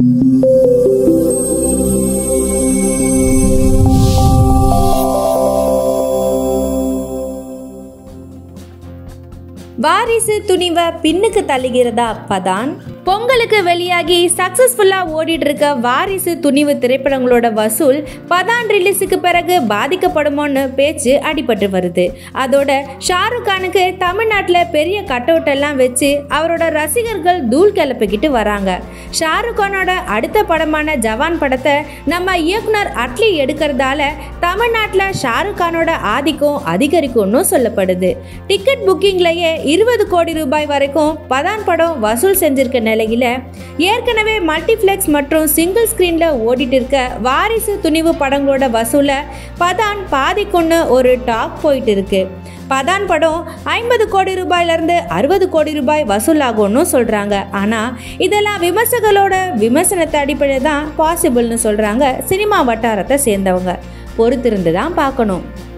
வாரிசு துணிவை பின்னுக்கு தள்ளுகிறதா பதான் பொங்கலுக்கு வெளியாகி சக்சஸ்ஃபுல்லாக ஓடிட்டு இருக்க வாரிசு துணிவு திரைப்படங்களோட வசூல் பதான் ரிலீஸுக்கு பிறகு பாதிக்கப்படுமோன்னு பேச்சு அடிபட்டு வருது அதோட ஷாருக் கானுக்கு தமிழ்நாட்டில் பெரிய கட் எல்லாம் வச்சு அவரோட ரசிகர்கள் தூள் கிளப்பிக்கிட்டு வராங்க ஷாருக் கானோட அடுத்த படமான ஜவான் படத்தை நம்ம இயக்குனர் அட்லி எடுக்கிறதால தமிழ்நாட்டில் ஷாருக் கானோட ஆதிக்கம் அதிகரிக்கும்னு சொல்லப்படுது டிக்கெட் புக்கிங்லயே இருபது கோடி ரூபாய் வரைக்கும் பதான் படம் வசூல் செஞ்சிருக்க நிலையில ஏற்கனவே மல்டிப்ளெக்ஸ் மற்றும் சிங்கிள் ஸ்கிரீன்ல ஓடிட்டு இருக்க வாரிசு துணிவு படங்களோட வசூலை பதான் பாதிக்குன்னு ஒரு டாக் போயிட்டு இருக்கு பதான் படம் ஐம்பது கோடி ரூபாயிலிருந்து அறுபது கோடி ரூபாய் வசூலாகும்னு சொல்கிறாங்க ஆனால் இதெல்லாம் விமர்சகர்களோட விமர்சனத்தை அடிப்படையில் தான் பாசிபிள்னு சொல்கிறாங்க சினிமா வட்டாரத்தை சேர்ந்தவங்க பொறுத்திருந்து தான் பார்க்கணும்